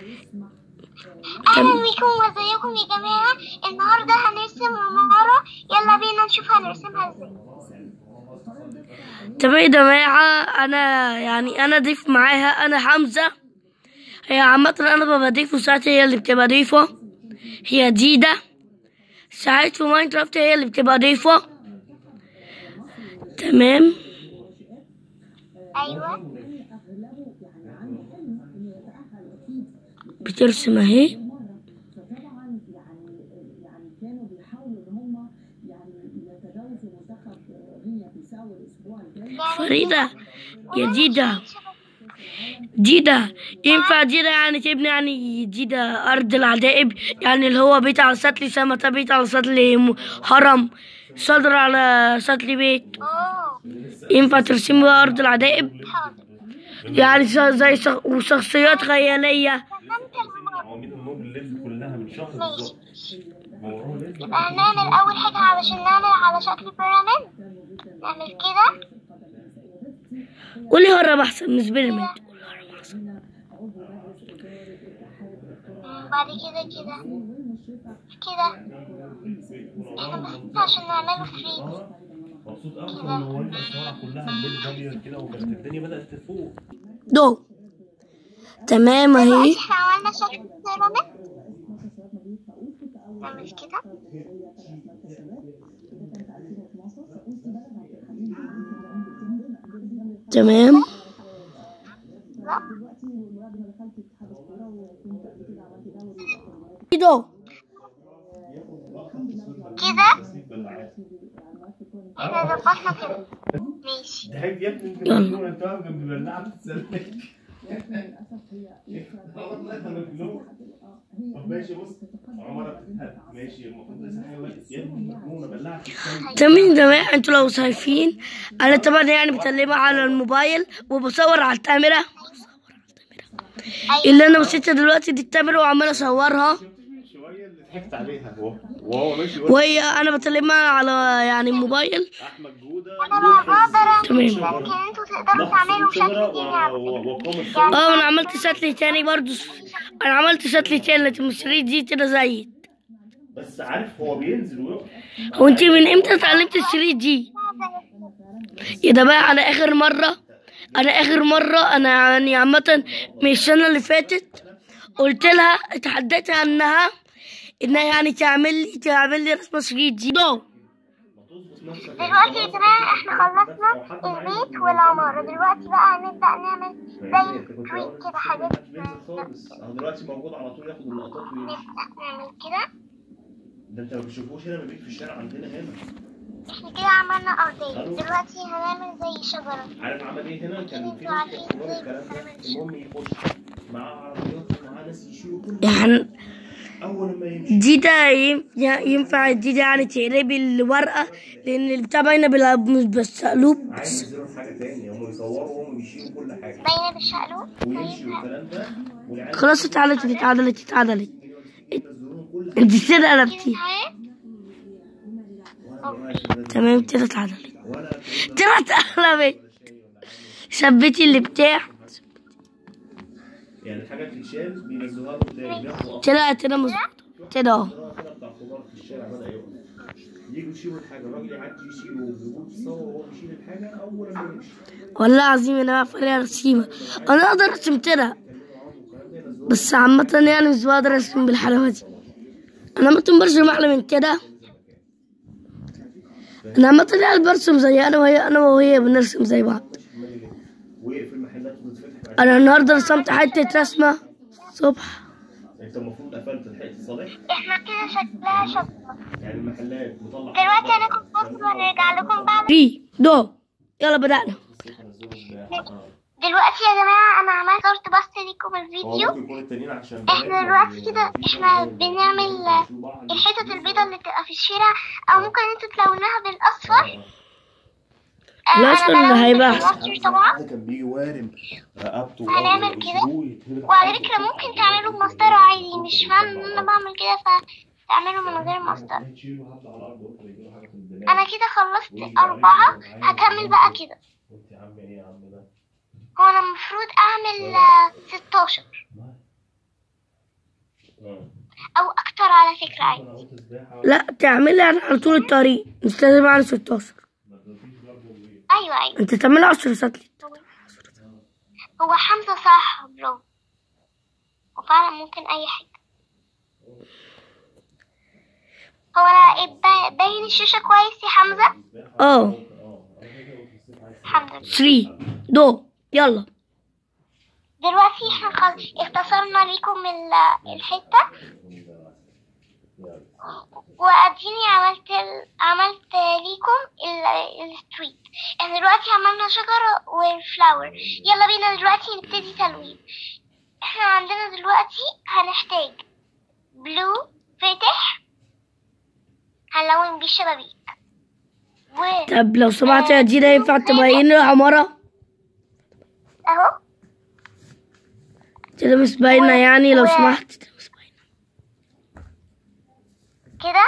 اهلا بكم وازيكم يا جماعه النهارده هنرسم عماره يلا بينا نشوف هنرسمها ازاي تمام يا جماعة أنا يعني أنا ضيف معاها أنا حمزة هي عامة أنا ببقى ضيف وساعات هي اللي بتبقى ضيفة هي ديدا ساعات في ماينكرافت هي اللي بتبقى ضيفة تمام ايوه بترسم اهي فريدة يا ديدا ديدا ينفع ديدا يعني تبني يعني ديدا أرض العجائب يعني اللي هو بيت على سطل سما بيت على سطل م- هرم صدر على سطل بيت اوه ينفع ترسمي بقى أرض العجائب حاضر يعني ش- زي شخ... وشخصيات خيالية رسمت العماره عواميد النور الليل كلها من شهر بالظبط ما وراه ليل يبقى هنعمل اول حاجه علشان نعمل على شكل بيراميد نعمل كده قولي هرم أحسن مش بيراميد وبعد كده كده كده احنا بس عشان نعمله فري مبسوط قوي كنا منورين الشوارع كلها الليل ضليل كده وكانت الدنيا بدأت تفوق دو تمام اهي دلوقتي احنا عملنا شكل بيراميد نعمل كده تمام دو كده احنا ظبطنا كده ماشي ده هيك يا ابني يلا. المجنون انت واقف جنب البلاعه بتتسلك والله انا مجنون طب ماشي بص عمرك بتتهد ماشي المفروض لسه حاجه يا ابني مجنونه بلاعه بتتسلك تمام يا جماعة انتوا لو شايفين انا طبعا يعني بكلمها على الموبايل وبصور على الكاميرا اللي انا مسكتها دلوقتي دي الكاميرا وعمال اصورها شويه اللي ضحكت عليها وهو وهو ماشي وهي انا بكلمها على يعني الموبايل احمد جوده انا بقدر تمام. ممكن انتوا تقدروا تعملوا شكل تاني على فكرة. وقام اه انا عملت شكل تاني برضو انا عملت شكل تاني لكن مش 3 دي كده زي بس عارف هو بينزل ويقف هو انت من امتى اتعلمت ال 3 دي يا ده بقى انا اخر مرة انا اخر مرة انا يعني عامة من السنة اللي فاتت قلت لها اتحديتها انها انها يعني تعمل لي تعمل لي رسمة 3 دي دو دلوقتي يا جماعة احنا خلصنا البيت والعمارة دلوقتي بقى هنبدأ نعمل زي تويت كده حاجات بينزل خالص اهو دلوقتي موجود على طول ياخد اللقطات ويمشي نبدأ نعمل كده ده انت ما بتشوفوش هنا بيبيت في الشارع عندنا هنا احنا كده عملنا أرضية دلوقتي هنعمل زي شجرة عارف عمل ايه هنا كان في ناس بيصوروا الكلام ده المهم يخش معاه عربيات ومعاه ناس يشيلوا كل يعني اول ما يمشي دي ده يم- ينفع دي ده يعني تقلبي الورقة لان البتاع باينة بال- مش بالسقلوب عايز ينزلوا في حاجه تاني هم يصوروا هم يشيلوا كل حاجه باينة بالشقلوب ويمشي والكلام ده والعيال خلاص اتعدلت اتعدلت اتعدلت ينزلوا كل حاجه انت كده كده قلبتي تمام تمام كده اتعدلت ولا كده اتقلبت ثبتي اللي بتاع يعني الحاجه بتتشال بينزلوها له تاني بياخدوا كده كده مظبوط كده اهو قطر كده بتاع خضار في الشارع بدا يقف يجوا يشيلوا الحاجه الراجل يعدي يشيله ويقول تصور وهو بيشيل الحاجه اول ما يمشي والله العظيم انا بعرف عليها رسيمة انا اقدر ارسم كده بس عامة يعني مش بقدر ارسم بالحلاوة دي انا عامة برسم احلى من كده انا عامة يعني برسم زي انا وهي انا وهي بنرسم زي بعض وقف المحلات وتتفتح انا النهارده رسمت حتة رسمة صبح انت المفروض قفلت لحقت تصالح احنا كده شكلها شجرة يعني المحلات مطلع دلوقتي هناخد فاصل ونرجع لكم بعد في دو يلا بدأنا دلوقتي يا جماعة أنا عملت صورت بس ليكم الفيديو ممكن يكون التانيين عشان احنا دلوقتي كده احنا بنعمل الحتت البيضاء اللي بتبقى في الشارع او ممكن انتوا تلونوها بالاصفر آه، أنا الأصفر بلون اللي هيبقى أحسن. بالأصفر طبعا ده كان بيجي وارم رقبته هنعمل كده. وعلى فكرة ممكن تعملوا بمسطرة عادي مش فاهم ان انا بعمل كده فتعملوا من غير مسطرة انا كده خلصت اربعة هكمل بقى كده قلت يا عم ايه يا عم ده هو انا المفروض اعمل آه، 16 اه او اكتر على فكرة عادي انا قلت سباحه لا تعملها يعني على طول الطريق مش لازم على 16 ما تضيفيش برضه ايه ايوه ايوه انت تعملها 10 ساتلت هو حمزة صح برافو وفعلا ممكن اي حاجة هو انا با- باين الشاشة كويس يا حمزة اه اه انا كده قلت السباحه عايز الحمد لله 3 دو يلا دلوقتي احنا خلاص اختصرنا ليكم ال- الحتة واديني عملت ال... عملت ليكم ال... الستريت احنا دلوقتي عملنا شجرة والفلاور يلا بينا دلوقتي نبتدي تلوين احنا عندنا دلوقتي هنحتاج بلو فاتح هنلون بيه الشبابيك و طب لو سمحت يا دينا ينفع تبين العمارة اهو كده مش باينة يعني لو و- سمحت كده مش باينة. كده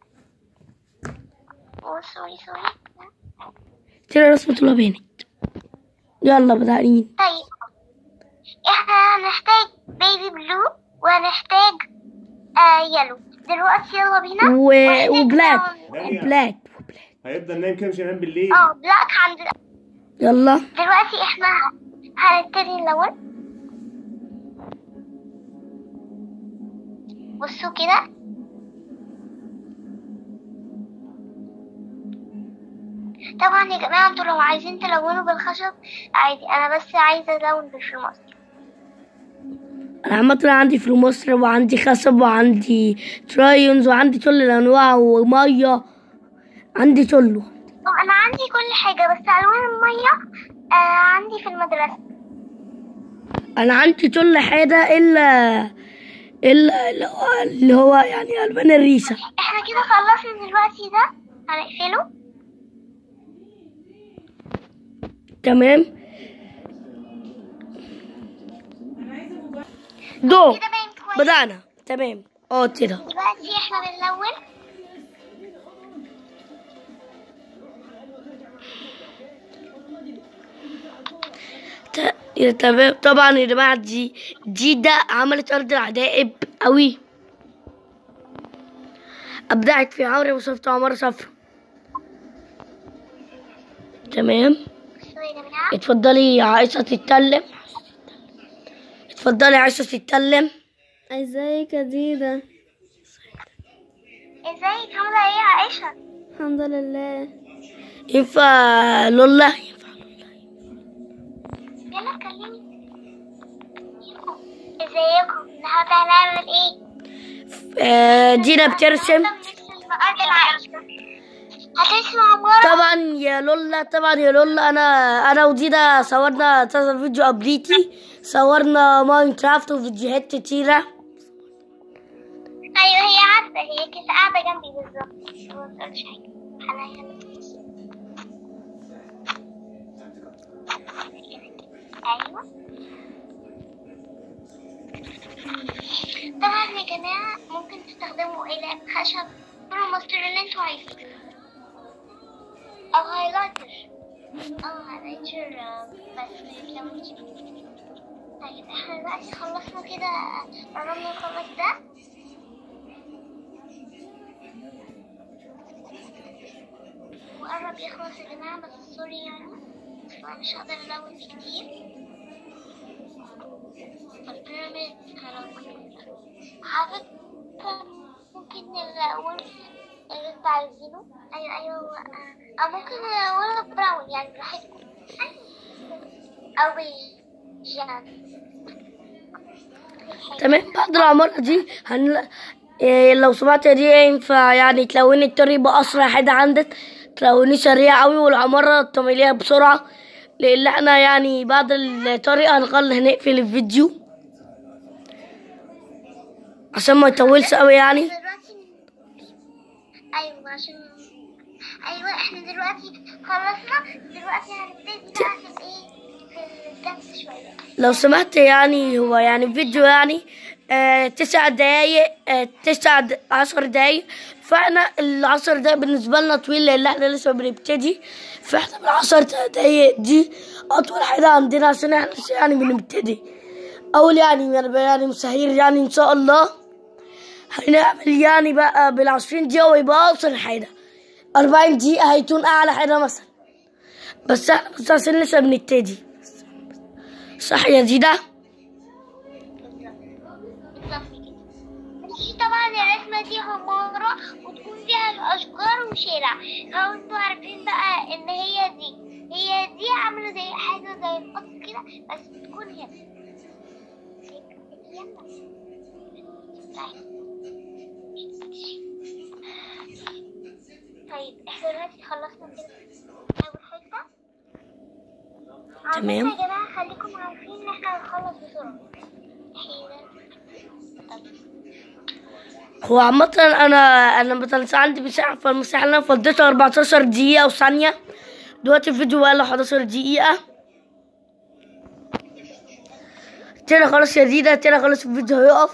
أوه، سوري سوري كده رسمة الله بانت يلا بدأين طيب احنا هنحتاج بيبي بلو وهنحتاج آه يلو دلوقتي يلا بينا و... وهنحتاج وبلاك لون- وبلاك وبلاك هيفضل نايم كده مش هينام بالليل اه بلاك عند يلا دلوقتي احنا هنبتدي نلون بصوا كده طبعا يا جماعة انتوا لو عايزين تلونوا بالخشب عادي انا بس عايزة الون بالفلوماستر انا عامة عندي في مصر وعندي خشب وعندي ترايونز وعندي كل الانواع ومية عندي كله اه انا عندي كل حاجة بس الوان المية آه عندي في المدرسة انا عندي كل حاجة الا الا اللي هو- اللي هو يعني الوان الريشة احنا كده خلصنا دلوقتي ده هنقفله تمام دو كده باين كويس بدأنا تمام اه كده دلوقتي احنا بنلون ت- يا تمام طبعا يا جماعة دي دي ده عملت أرض العجائب أوي أبدعت في عمري وصفت عمارة صفرا تمام بصوا يا جماعة اتفضلي يا عائشة تتكلم اتفضلي يا عائشة تتكلم ازيك يا ديدا ازيك عاملة ايه يا عائشة الحمد لله ينفع لولا ينفع يلا اتكلمي ازيكم النهارده هنعمل ايه؟ آه، دينا بترسم أرض العائشة هترسم عمارة طبعا يا لولا طبعا يا لولا انا انا ودينا صورنا كذا فيديو قبليتي صورنا ماينكرافت وفيديوهات كتيرة ايوه هي عارفة هي كانت قاعدة جنبي بالظبط ما تقولش حاجة حنان ايوه طبعا يا جماعة ممكن تستخدموا قلم خشب الماستر اللي انتوا عايزينه او هايلايتر او هايلايتر آه، بس لو طيب احنا دلوقتي خلصنا كده قربنا نخلص ده وقرب يخلص يا جماعة بس سوري يعني أنا مش هقدر ألون فيه كتير البيراميد هلون عارف ممكن نلون اللي انت عايزينه أيوة أيوة آه، أو ممكن نلونه براون يعني براحتكم أو بيج يعني تمام بعد العمارة دي هن... إيه لو سمعت دي ينفع يعني تلوني الطريق بأسرع حاجة عندك تلوني سريع أوي والعمارة تعمليها بسرعة لأن احنا يعني بعد الطريق هنخل هنقفل الفيديو عشان ما يطولش أوي يعني دلوقتي ايوه عشان ايوه احنا دلوقتي خلصنا دلوقتي هنبتدي بقى في الايه في الدرس شويه لو سمحت يعني هو يعني فيديو يعني آه تسع دقايق آه تسع د- عشر دقايق فاحنا العشر دقايق بالنسبة لنا طويل لأن احنا لسه بنبتدي فاحنا بالعشر دقايق دي أطول حاجة عندنا عشان احنا لسه يعني بنبتدي أول يعني يعني يعني مسهير يعني إن شاء الله هنعمل يعني بقى بالعشرين دقيقة ويبقى أوصل حاجة أربعين دقيقة هيكون أعلى حاجة مثلا بس احنا بس عشان لسه بنبتدي صح يا زيدة؟ بالظبط كده دي طبعا الرسمة دي عمارة وتكون فيها الأشجار وشارع لو انتوا عارفين بقى إن هي دي هي دي عاملة زي حاجة زي القصر كده بس بتكون هنا طيب احنا دلوقتي خلصنا كده أول حتة تمام. عاوزين يا جماعة خليكم عارفين إن احنا هنخلص بسرعة حين هو عامة أنا أنا مثلا عندي مساحة فالمساحة اللي أنا فضيتها 14 دقيقة وثانية دلوقتي الفيديو بقى له 11 دقيقة كده خلاص يا زيدة كده خلاص الفيديو هيقف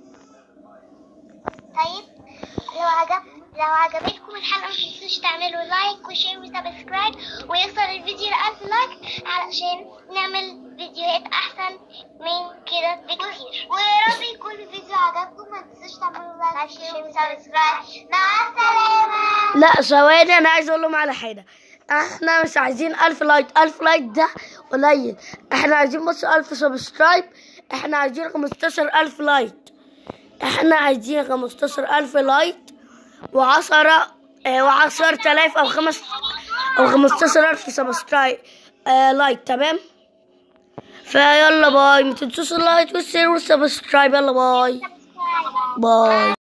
طيب لو عجب لو عجبتكم الحلقة ما تنسوش تعملوا لايك وشير وسبسكرايب ويوصل الفيديو لألف لايك علشان نعمل فيديوهات أحسن من كده بكتير ويا رب يكون الفيديو عجبكم ما تنسوش تعملوا لايك وشير وسبسكرايب مع السلامة لا ثواني أنا عايز أقول لهم على حاجة احنا مش عايزين ألف لايك ألف لايك ده قليل احنا عايزين بس ألف سبسكرايب احنا عايزين 15000 لايك احنا عايزين 15000 لايك وعشرة اه وعشرة آلاف أو خمس أو خمستاشر ألف سبسكرايب آه لايك تمام فيلا باي متنسوش اللايك والشير والسبسكرايب يلا باي باي